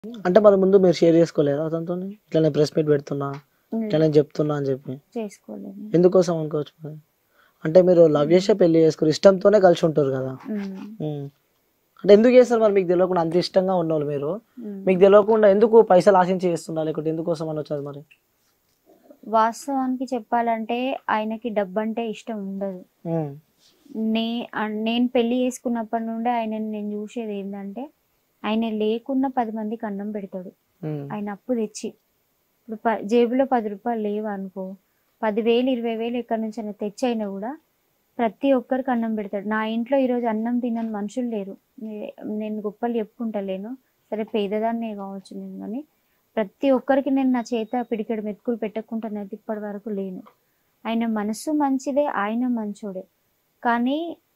అంటే మరి ముందు మీరు షేర్ చేసుకోలేదా అతనితో ఇట్లా నేను ప్రెస్ మీట్ పెడుతున్నా ఇట్లా నేను చెప్తున్నా అని చెప్పి చేసుకోలేదు ఎందుకోసం అనుకోవచ్చు మరి అంటే మీరు లవ్ చేసే పెళ్లి చేసుకోరు ఇష్టంతోనే కలిసి ఉంటారు కదా ఉమ్, ఉమ్. అంటే ఎందుకు చేస్తారు మరి మీకు తెలియకుండా అంత ఇష్టంగా ఉన్నవాళ్ళు మీరు ఉమ్. మీకు తెలియకుండా ఎందుకు పైసలు ఆశించి చేస్తున్నారు లేకపోతే ఎందుకోసం అని వచ్చారు మరి వాస్తవానికి చెప్పాలంటే ఆయనకి డబ్బు అంటే ఇష్టం ఉండదు ఉమ్. నే అన్- నేను పెళ్లి చేసుకున్నప్పటి నుండి ఆయన నేను చూసేది ఏంటంటే ఆయన లేకున్నా పది మందికి అన్నం పెడతాడు ఉమ్. ఆయన అప్పు తెచ్చి ఇప్పుడు ప జేబులో పది రూపాయలు లేవు అనుకో పదివేలు ఇరవై వేలు ఎక్కడి నుంచి అయినా తెచ్చి అయినా కూడా ప్రతి ఒక్కరికి అన్నం పెడతాడు నా ఇంట్లో ఈరోజు అన్నం తినని మనుషులు లేరు నే- నేను గొప్పలు చెప్పుకుంటలేను సరే పేదదాన్నే కావచ్చు నేను కానీ ప్రతి ఒక్కరికి నేను నా చేత పిడికెడు మెతుకులు పెట్టకుండానైతే ఇప్పటి వరకు లేను ఆయన మనసు మంచిదే ఆయన మంచోడే కానీ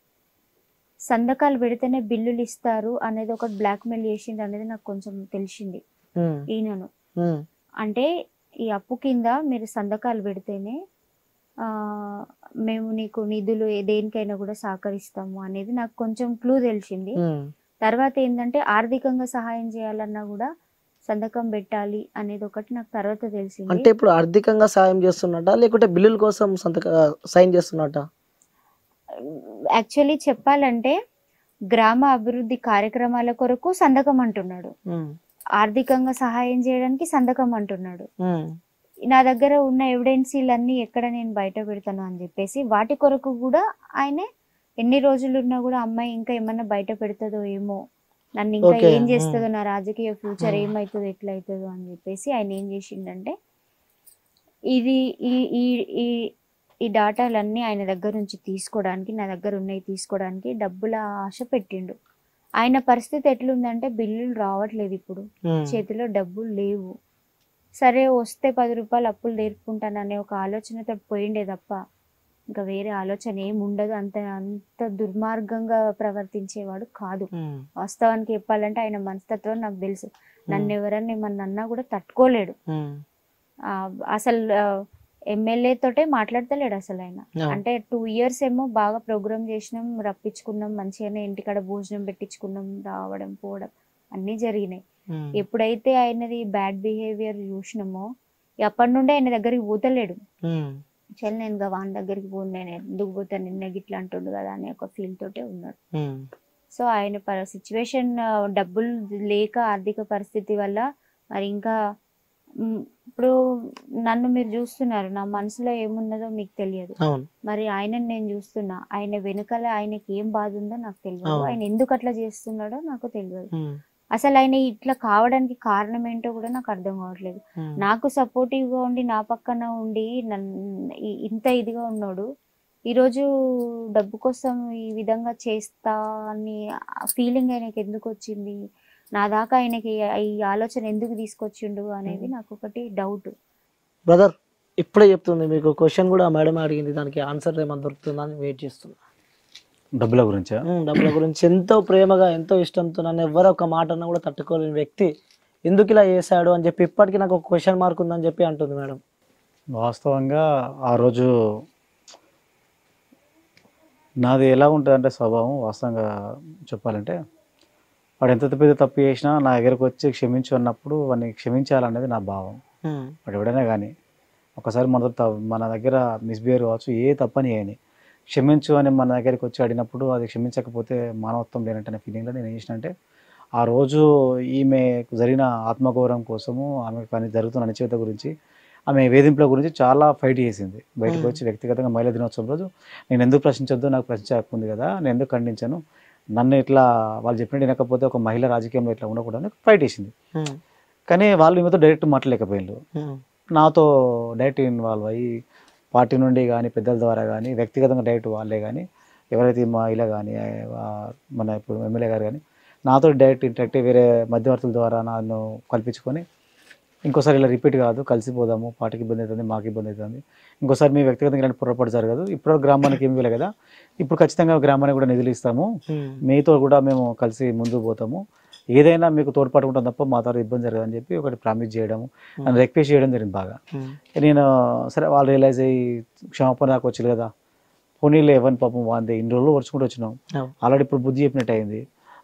సంతకాలు పెడితేనే బిల్లులు ఇస్తారు అనేది ఒకటి బ్లాక్మెయిల్ చేసింది అనేది నాకు కొంచెం తెలిసింది ఉమ్. ఈయనను ఉమ్. అంటే ఈ అప్పు కింద మీరు సంతకాలు పెడితేనే ఆ, మేము నీకు నిధులు ఏ- దేనికైనా కూడా సహకరిస్తాము అనేది నాకు కొంచెం క్లూ తెలిసింది ఉమ్. తర్వాత ఏంటంటే ఆర్థికంగా సహాయం చేయాలన్నా కూడా సంతకం పెట్టాలి అనేది ఒకటి నాకు తర్వాత తెలిసింది అంటే ఇప్పుడు ఆర్థికంగా సాయం చేస్తున్నట్ట లేకుంటే బిల్లుల కోసం సంతక సైన్ చేస్తున్నట్ట యాక్చువల్లీ చెప్పాలంటే గ్రామ అభివృద్ధి కార్యక్రమాల కొరకు సంతకం అంటున్నాడు ఉమ్. ఆర్థికంగా సహాయం చేయడానికి సంతకం అంటున్నాడు ఉమ్. నా దగ్గర ఉన్న ఎవిడెన్సీలన్నీ ఎక్కడ నేను బయట పెడతాను అని చెప్పేసి వాటి కొరకు కూడా ఆయనే ఎన్ని రోజులు ఉన్నా కూడా అమ్మాయి ఇంకా ఏమన్నా బయట పెడుతుందో ఏమో నన్ను ఇంకా Okay. ఏం చేస్తుందో నా రాజకీయ ఫ్యూచర్ Hmm. ఏమవుతుందో ఎట్లా అవుతుందో అని చెప్పేసి ఆయన ఏం చేసిండంటే ఇది ఈ ఈ ఈ ఈ డాటాలన్నీ ఆయన దగ్గర నుంచి తీసుకోవడానికి నా దగ్గర ఉన్నాయి తీసుకోవడానికి డబ్బుల ఆశ పెట్టిండు ఆయన పరిస్థితి ఎట్లుందంటే బిల్లులు రావట్లేదు ఇప్పుడు ఉమ్. చేతిలో డబ్బులు లేవు సరే వస్తే పది రూపాయలు అప్పులు తీర్పుకుంటాననే ఒక ఆలోచనతో పోయిండే తప్ప ఇంకా వేరే ఆలోచన ఏమి ఉండదు అంత అంత దుర్మార్గంగా ప్రవర్తించేవాడు కాదు ఉమ్. వాస్తవానికి చెప్పాలంటే ఆయన మనస్తత్వం నాకు తెలుసు నన్ను ఎవరన్నా ఏమన్నా అన్నా కూడా తట్టుకోలేడు ఉమ్. ఆ, అసలు ఎమ్మెల్యే తోటే మాట్లాడతలేడు అసలు ఆయన అవును. అంటే టూ ఇయర్స్ ఏమో బాగా ప్రోగ్రామ్ చేసినాం రప్పించుకున్నాం మంచిగానే ఇంటికాడ భోజనం పెట్టించుకున్నాం రావడం పోవడం అన్నీ జరిగినాయి ఉమ్. ఎప్పుడైతే ఆయనది బ్యాడ్ బిహేవియర్ చూసినామో ఎప్పటి నుండి ఆయన దగ్గరికి పోతలేడు ఉమ్. చల్ నేను ఇంకా వాని దగ్గరికి పోను నేను ఎందుకు పోతాను నిన్న గిట్లా అంటుండు కదా అనే ఒక ఫీల్ తోటే ఉన్నాడు ఉమ్. సో ఆయన పర సిచ్యువేషన్ డబ్బులు లేక ఆర్థిక పరిస్థితి వల్ల మరి ఇంకా మ్, ఇప్పుడు నన్ను మీరు చూస్తున్నారు నా మనసులో ఏమున్నదో మీకు తెలియదు అవును మరి ఆయనని నేను చూస్తున్నా ఆయన వెనుకల ఆయనకి ఏం బాధ ఉందో నాకు తెలియదు అవును. ఆయన ఎందుకు అట్లా చేస్తున్నాడో నాకు తెలియదు ఉమ్. అసలు ఆయన ఇట్లా కావడానికి కారణం ఏంటో కూడా నాకు అర్థం కావట్లేదు ఉమ్. నాకు సపోర్టివ్ గా ఉండి నా పక్కన ఉండి నన్ను ఇ- ఇంత ఇదిగా ఉన్నాడు ఈరోజు డబ్బు కోసం ఈ విధంగా చేస్తా అని ఫీలింగ్ ఆయనకి ఎందుకు వచ్చింది నా దాకా ఆయనకి ఈ ఆలోచన ఎందుకు తీసుకొచ్చిండు అనేది నాకు ఒకటి డౌట్ బ్రదర్ ఇప్పుడే చెప్తుంది మీకు క్వశ్చన్ కూడా మేడం అడిగింది దానికి ఆన్సర్ ఏమైనా దొరుకుతుందా అని వెయిట్ చేస్తున్నా డబ్బుల గురించా ఉమ్, డబ్బుల గురించి ఎంతో ప్రేమగా ఎంతో ఇష్టంతో నన్ను ఎవరు ఒక మాట అన్నా కూడా తట్టుకోలేని వ్యక్తి ఎందుకు ఇలా చేశాడు అని చెప్పి ఇప్పటికీ నాకు ఒక క్వశ్చన్ మార్క్ ఉందని చెప్పి అంటుంది మేడం వాస్తవంగా ఆ రోజు నాది ఎలా ఉంటుందంటే స్వభావం వాస్తవంగా చెప్పాలంటే వాడు ఎంత పెద్ద తప్పు చేసినా నా దగ్గరకు వచ్చి క్షమించు అన్నప్పుడు వాడిని క్షమించాలనేది నా భావం ఉమ్, వాడు ఎవడైనా కానీ ఒకసారి మన త- మన దగ్గర మిస్బిహేవ్ కావచ్చు ఏ తప్పని చేయని క్షమించు అని మన దగ్గరికి వచ్చి అడిగినప్పుడు అది క్షమించకపోతే మానవత్వం లేనట్టనే ఫీలింగ్లో నేను ఏం చేసిన అంటే ఆ రోజు ఈమె జరిగిన ఆత్మగౌరవం కోసము ఆమె పని జరుగుతున్న అనిశ్చిత గురించి ఆమె వేధింపుల గురించి చాలా ఫైట్ చేసింది బయటకు Hmm. వచ్చి వ్యక్తిగతంగా మహిళా దినోత్సవం రోజు నేను ఎందుకు ప్రశ్నించొద్దు నాకు ప్రశ్నించే హక్కు ఉంది కదా నేను ఎందుకు ఖండించాను నన్ను ఇట్లా వాళ్ళు చెప్పినట్టు వినకపోతే ఒక మహిళ రాజకీయంలో ఇట్లా ఉండకూడదని ఫైట్ చేసింది ఉమ్, కానీ వాళ్ళు ఈమెతో డైరెక్ట్ మాట్లాడలేకపోయారు ఉమ్, నాతో డైరెక్ట్ ఇన్వాల్వ్ అయ్యి పార్టీ నుండి కానీ పెద్దల ద్వారా కానీ వ్యక్తిగతంగా డైరెక్ట్ వాళ్ళే కానీ ఎవరైతే మా ఇలా కానీ మన ఇప్పుడు ఎమ్మెల్యే గారు కానీ నాతో డైరెక్ట్ ఇంటరాక్ట్ వేరే మధ్యవర్తుల ద్వారా నన్ను కల్పించుకొని ఇంకోసారి ఇలా రిపీట్ కాదు కలిసిపోదాము పార్టీకి ఇబ్బంది అవుతుంది మాకు ఇబ్బంది అవుతుంది ఇంకోసారి మీ వ్యక్తిగతంగా ఇలాంటి పొరపాటు జరగదు ఇప్పుడు గ్రామానికి ఏమి ఇవ్వలే కదా ఇప్పుడు ఖచ్చితంగా గ్రామానికి కూడా నిధులు ఇస్తాము ఉమ్, మీతో కూడా మేము కలిసి ముందుకు పోతాము ఏదైనా మీకు తోడ్పాటు ఉంటుంది తప్ప మా ద్వారా ఇబ్బంది జరగదని చెప్పి ఒకటి ప్రామిస్ చేయడము నన్ను రిక్వెస్ట్ చేయడం జరిగింది బాగా ఉమ్, నేను సరే వాళ్ళు రియలైజ్ అయ్యి క్షమాపణ దాకా వచ్చారు కదా పోనీలే ఎవరిని పాపం వాంది ఇన్ని రోజులు ఓర్చుకుంటూ వచ్చినాం అవును. ఆల్రెడీ ఇప్పుడు బుద్ధి చెప్పినట్టు అయింది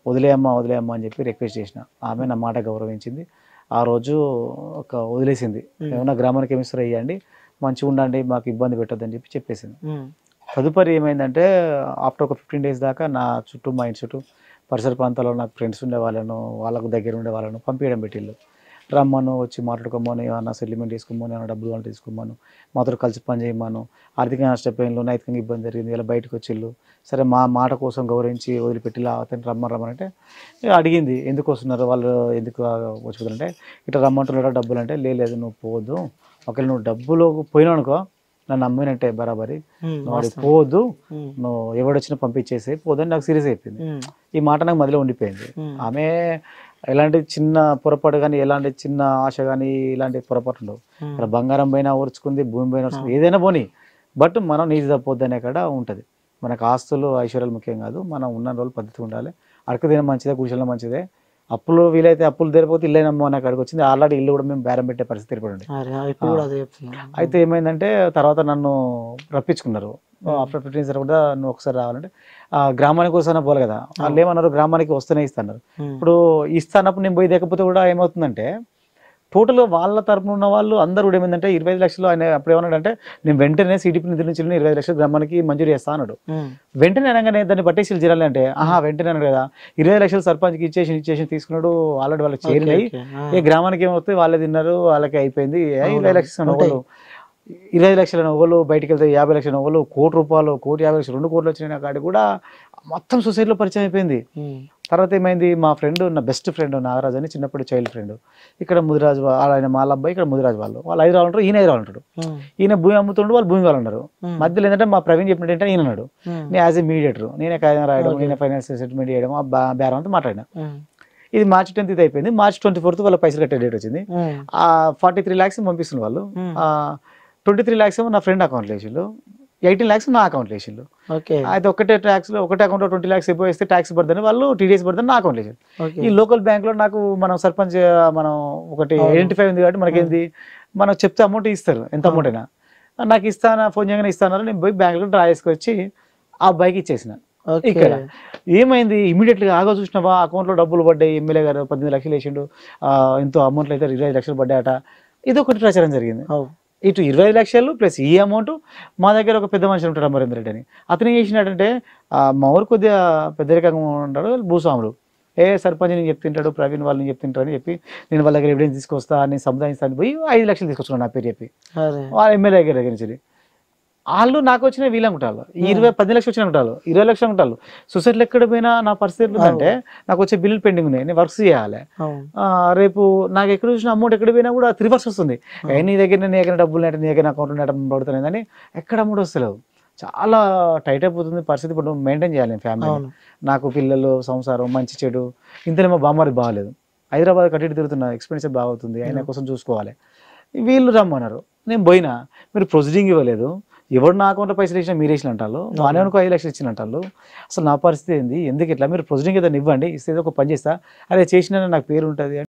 వదిలేయమ్మా వదిలేయమ్మా అని చెప్పి రిక్వెస్ట్ చేసిన ఆమె నా మాట గౌరవించింది ఆ రోజు ఒక వదిలేసింది ఉమ్. ఏమన్నా గ్రామానికి ఏమిస్తారు అయ్యండి మంచిగా ఉండండి మాకు ఇబ్బంది పెట్టొద్దని చెప్పి చెప్పేసింది ఉమ్. తదుపరి ఏమైందంటే ఆఫ్టర్ ఒక ఫిఫ్టీన్ డేస్ దాకా నా చుట్టూ మా ఇంటి చుట్టూ పరిసర ప్రాంతాల్లో నాకు ఫ్రెండ్స్ ఉండే వాళ్ళను వాళ్ళకు దగ్గర ఉండే వాళ్ళను పంపించడం పెట్టిళ్ళు రమ్మను వచ్చి మాట్లాడుకోమని ఏమన్నా సెటిల్మెంట్ తీసుకోమని ఏమైనా డబ్బులు వాళ్ళు తీసుకోమను మాతో కలిసి పని చేయమను ఆర్థికంగా నష్టపోయిన నైతికంగా ఇబ్బంది జరిగింది ఇలా బయటకు వచ్చిళ్ళు సరే మా మాట కోసం గౌరవించి వదిలిపెట్టి అతను రమ్మని రమ్మనంటే ఇక అడిగింది ఎందుకు వస్తున్నారు వాళ్ళు ఎందుకు వచ్చిపోతారంటే ఇట్లా రమ్మంటున్నారా డబ్బులు అంటే "లే, లేదు నువ్వు పోవద్దు ఒకవేళ నువ్వు డబ్బులు పోయినావు అనుకో నన్ను నమ్మినట్టే బరాబరి ఉమ్. నువ్వు అడిగి వాస్తవం. పోవద్దు ఉమ్. నువ్వు ఎవడొచ్చినా పంపించేసి పోదని నాకు సీరియస్ అయిపోయింది ఉమ్. ఈ మాట నాకు మధ్యలో ఉండిపోయింది ఉమ్. ఆమె ఎలాంటి చిన్న పొరపాటు కానీ ఎలాంటి చిన్న ఆశ కానీ ఇలాంటి పొరపాటు ఉండవు ఉమ్. ఇక్కడ బంగారం పైన ఓర్చుకుంది భూమి పైన ఓర్చుకుంది ఏదైనా పోని బట్ మనం నీతి తప్పొద్దు అనే కాడ ఉంటుంది మనకు ఆస్తులు ఐశ్వర్యాలు ముఖ్యం కాదు మనం ఉన్న రోజులు పద్ధతి ఉండాలి అడక తిన మంచిదే గుడిసెల మంచిదే అప్పులు వీలైతే అప్పులు తెరిపోతే ఇల్లు అయినమ్మో నాకు అక్కడికి వచ్చింది ఆల్రెడీ ఇల్లు కూడా మేము బేరం పెట్టే పరిస్థితి ఏర్పడింది అరే, ఇప్పుడు కూడా అదే చెప్తున్నా అయితే ఏమైందంటే తర్వాత నన్ను రప్పించుకున్నారు ఆఫ్టర్ ఫిఫ్టీన్ సార్ కూడా నువ్వు ఒకసారి రావాలంటే ఆ గ్రామానికి వస్తానే పోలే కదా వాళ్ళు ఏమన్నారు గ్రామానికి వస్తేనే ఇస్తున్నారు ఉమ్. ఇప్పుడు ఇస్తానప్పుడు నేను పోయి లేకపోతే కూడా ఏమవుతుందంటే టోటల్ వాళ్ళ తరపున ఉన్న వాళ్ళు అందరూ కూడా ఏమైందంటే ఇరవై ఐదు లక్షలు ఆయన అప్పుడు ఏమన్నాడంటే నేను వెంటనే సిడిపి నిధుల నుంచి ఇరవై ఐదు లక్షలు గ్రామానికి మంజూరు చేస్తా అన్నాడు ఉమ్. వెంటనే అనగానే దాన్ని పట్టేసి జిరాలి అంటే ఆహా వెంటనే అన్నాడు కదా ఇరవై ఐదు లక్షలు సర్పంచ్కి ఇచ్చేసి ఇచ్చేసి తీసుకున్నాడు ఆల్రెడీ వాళ్ళకి చేరినాయి ఓకే, ఆ. ఏ గ్రామానికి ఏమవుతుంది వాళ్ళే తిన్నారు వాళ్ళకి అయిపోయింది ఏ అవును, ఇరవై లక్షలు ఉంటాయి. నవ్వులు ఇరవై లక్షల నవ్వులు బయటికి వెళ్తే యాభై లక్షల నవ్వులు కోటి రూపాయలు కోటి యాభై లక్షలు రెండు కోట్లు వచ్చిన కాడి కూడా మొత్తం సొసైటీలో పరిచయం అయిపోయింది ఉమ్. తర్వాత ఏమైంది మా ఫ్రెండ్ నా బెస్ట్ ఫ్రెండ్ నాగరాజ్ అని చిన్నప్పుడు చైల్డ్ ఫ్రెండ్ ఇక్కడ ముదిరాజు వా- ఆయన మా అబ్బాయి ఇక్కడ ముదిరాజు వాళ్ళు వాళ్ళు హైదరాబాద్ ఉంటారు ఈయన హైదరాబాద్ ఉంటాడు ఉమ్. ఈయన భూమి అమ్ముతుండు వాళ్ళు భూమి వాళ్ళు ఉన్నారు ఉమ్. మధ్యలో ఏంటంటే మా ప్రవీణ్ చెప్పినట్టు ఏంటంటే ఈయన ఉన్నాడు ఉమ్. నేను యాజ్ ఎ మీడియేటర్ నేనే కాగితం రాయడం Okay. నేనే ఫైనాన్స్ సెటిల్మెంట్ చేయడం ఆ బా- బేరం అంతా మాట్లాడినా ఉమ్. ఇది మార్చ్ టెన్త్ ఇది అయిపోయింది మార్చ్ ట్వంటీ ఫోర్త్ వాళ్ళ పైసలు కట్టే డేట్ వచ్చింది ఉమ్. ఆ ఫార్టీ త్రీ ల్యాక్స్ పంపిస్తున్న వాళ్ళు Hmm. ట్వంటీ త్రీ ల్యాక్స్ ఏమో నా ఫ్రెండ్ అకౌంట్లో వేసిండు ఎయిటీన్ ల్యాక్స్ నా అకౌంట్లో వేసిండు ఓకే అయితే ఒకటే ట్యాక్స్ ఒకటే అకౌంట్లో ట్వంటీ ల్యాక్స్ ఎక్కువ వేస్తే ట్యాక్స్ పడుతుంది వాళ్ళు టీడీఎస్ పడుతుంది నా అకౌంట్లో వేసారు ఓకే ఈ లోకల్ బ్యాంక్లో నాకు మనం సర్పంచ్ మనం ఒకటి అవును. ఐడెంటిఫై ఉంది కాబట్టి మనకేంది మనం చెప్తే అమౌంట్ ఇస్తారు ఎంత అమౌంట్ అయినా నాకు ఇస్తానా ఫోన్ చేయగానే ఇస్తానన్నారు నేను పోయి బ్యాంక్లో డ్రా చేసుకొచ్చి ఆ బైక్ ఇచ్చేసిన ఓకే ఇక్కడ ఏమైంది ఇమీడియట్గా ఆగా చూసినావా అకౌంట్లో డబ్బులు పడ్డాయి ఎమ్మెల్యే గారు పద్దెనిమిది లక్షలు వేసిండు ఆ, ఎంతో అమౌంట్లో అయితే ఇరవై ఐదు లక్షలు పడ్డాయట ఇది ఒకటి ప్రచారం జరిగింది అవు. ఇటు ఇరవై ఐదు లక్షలు ప్లస్ ఈ అమౌంట్ మా దగ్గర ఒక పెద్ద మనిషి ఉంటాడు అమరేంద్ర రెడ్డి అని అతను ఏం చేసినాడంటే ఆ, మా ఊరు కొద్దిగా పెద్దరికంగా ఉంటాడు వాళ్ళు భూస్వాములు ఏ సర్పంచ్ నేను చెప్తుంటాడు ప్రవీణ్ వాళ్ళు నేను చెప్తుంటాడు అని చెప్పి నేను వాళ్ళ దగ్గర ఎవిడెన్స్ తీసుకొస్తా నేను సముదాయిస్తాను పోయి ఐదు లక్షలు తీసుకొచ్చుకున్నాను నా పేరు చెప్పి అరే వాళ్ళ ఎమ్మెల్యే దగ్గర దగ్గర నుంచి వాళ్ళు నాకు వచ్చిన వీళ్ళు అనుకుంటారు ఇరవై పది లక్షలు వచ్చిన అనుకుంటారు ఇరవై లక్షలు అనుకుంటారు సొసైటీలో ఎక్కడ పోయినా నా పరిస్థితి ఏంటంటే నాకు వచ్చే బిల్లులు పెండింగ్ ఉన్నాయి నేను వర్క్స్ చేయాలి అవును ఆ, రేపు నాకు ఎక్కడ చూసిన అమౌంట్ ఎక్కడ పోయినా కూడా రివర్స్ వస్తుంది ఏ నీ దగ్గర నీ దగ్గర డబ్బులు నెట్ నీ దగ్గర అకౌంట్ నెట్ పడుతున్నాయి కానీ ఎక్కడ అమౌంట్ వస్తలేవు చాలా టైట్ అయిపోతుంది పరిస్థితి ఇప్పుడు మెయింటైన్ చేయాలి ఫ్యామిలీ అవును నాకు పిల్లలు సంసారం మంచి చెడు ఇంతనేమో బామ్మది బాగాలేదు హైదరాబాద్ కట్టి తిరుగుతున్నా ఎక్స్పెన్సివ్ బాగుతుంది ఆయన కోసం చూసుకోవాలి వీళ్ళు రమ్మన్నారు నేను పోయినా మీరు ప్రొసీడింగ్ ఇవ్వలేదు ఎవరు నా అకౌంట్లో పైసలు ఇచ్చినా మీరు వేసిన అంటారు వానే అనుకో ఐదు లక్షలు ఇచ్చిన అంటారు అసలు నా పరిస్థితి ఏంది ఎందుకు ఇట్లా మీరు ప్రొసీడింగ్ ఏదైనా ఇవ్వండి ఇస్తే ఏదో ఒక పని చేస్తా అదే చేసిన నాకు పేరు ఉంటుంది